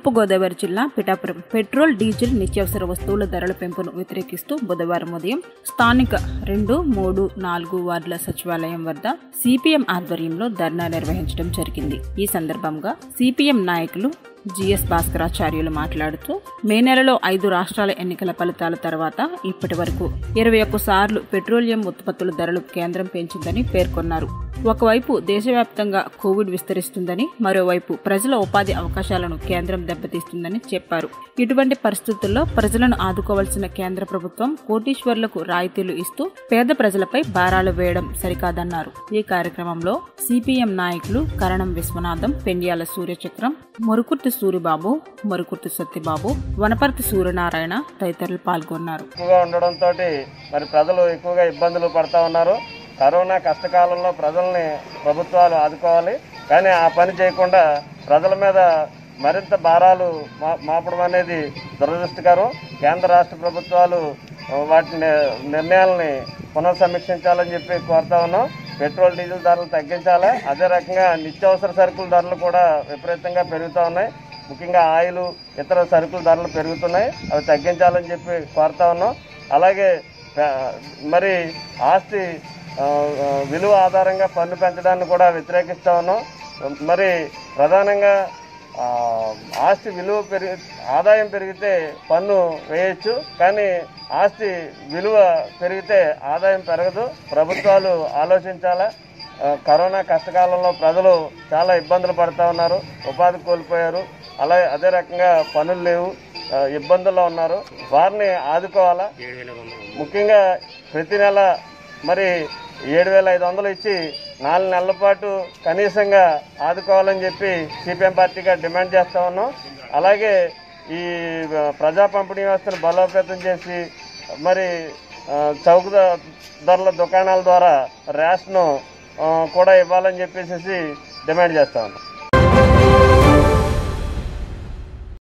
తూర్పుగోదావరి జిల్లా Pithapuram petrol diesel నిత్యావసర వస్తువుల ధరల పెంపును వ్యతిరేకిస్తూ బుధవారం ఉదయం స్థానిక రెండు మూడు నాలుగు వార్డుల సచివాలయం వద్ద సిపిఎం ఆధ్వర్యంలో ధర్నా నిర్వహించడం జరిగింది ఈ సందర్భంగా సిపిఎం నాయకులు జిఎస్ భాస్కరాచార్యులు మాట్లాడుతూ మే నెలలో ఐదు రాష్ట్రాల ఎన్నికల ఫలితాల తర్వాత ఇప్పటి వరకు ఇరవై ఒక్క సార్లు పెట్రోలియం ఉత్పత్తుల ధరలు కేంద్రం పెంచిందని పేర్కొన్నారు ఒకవైపు దేశవ్యాప్తంగా కోవిడ్ విస్తరిస్తుందని మరోవైపు ప్రజల ఉపాధి అవకాశాలను కేంద్రం దెబ్బతీస్తుందని చెప్పారు ఇటువంటి పరిస్థితుల్లో ప్రజలను ఆదుకోవాల్సిన కేంద్ర ప్రభుత్వం కోటీశ్వర్లకు రాయితీలు ఇస్తూ పేద ప్రజలపై భారాలు వేయడం సరికాదన్నారు ఈ కార్యక్రమంలో సిపిఎం నాయకులు కరణం విశ్వనాథం పెండ్యాల సూర్యచక్రం మురుకుర్తి సూరిబాబు మురుకుర్తి సత్యబాబు వనపర్తి సూర్యనారాయణ తదితరులు పాల్గొన్నారు ఎక్కువగా ఉండడంతో మరి ప్రజలు ఎక్కువగా ఇబ్బందులు పడతా ఉన్నారు కరోనా కష్టకాలంలో ప్రజల్ని ప్రభుత్వాలు ఆదుకోవాలి కానీ ఆ పని చేయకుండా ప్రజల మీద మరింత భారాలు మా- మాపడం అనేది దురదృష్టకరం కేంద్ర రాష్ట్ర ప్రభుత్వాలు ఆ, వాటి ని- నిర్ణయాలని పునఃసమీక్షించాలని చెప్పి కోరుతా ఉన్నాం పెట్రోల్ డీజిల్ ధరలు తగ్గించాలి అదే రకంగా నిత్యావసర సరుకుల ధరలు కూడా విపరీతంగా పెరుగుతూ ఉన్నాయి ముఖ్యంగా ఆయిల్ ఇతర సరుకుల ధరలు పెరుగుతున్నాయి అవి తగ్గించాలని చెప్పి కోరుతా ఉన్నాం అలాగే ఆ, మరి ఆస్తి ఆ, ఆ, విలువ ఆధారంగా పన్ను పెంచడాన్ని కూడా వ్యతిరేకిస్తా ఉన్నాం మరి ప్రధానంగా ఆ, ఆస్తి విలువ పెరిగి ఆదాయం పెరిగితే పన్ను వేయొచ్చు కానీ ఆస్తి విలువ పెరిగితే ఆదాయం పెరగదు ప్రభుత్వాలు ఆలోచించాలా ఆ, కరోనా కష్టకాలంలో ప్రజలు చాలా ఇబ్బందులు పడుతూ ఉన్నారు ఉపాధి కోల్పోయారు అలాగే అదే రకంగా పనులు లేవు ఆ, ఇబ్బందుల్లో ఉన్నారు వారిని ఆదుకోవాలా ముఖ్యంగా ప్రతి నెల మరి ఏడు వేల ఐదు వందలు ఇచ్చి నాలుగు నెలల పాటు కనీసంగా ఆదుకోవాలని చెప్పి సిపిఎం పార్టీగా డిమాండ్ చేస్తా ఉన్నాం అలాగే ఈ ఆ, ప్రజా పంపిణీ వ్యవస్థను బలోపేతం చేసి మరి ఆ, చౌక ధ- ధరల దుకాణాల ద్వారా రేషను ఆ, కూడా ఇవ్వాలని చెప్పేసి డిమాండ్ చేస్తా ఉన్నాం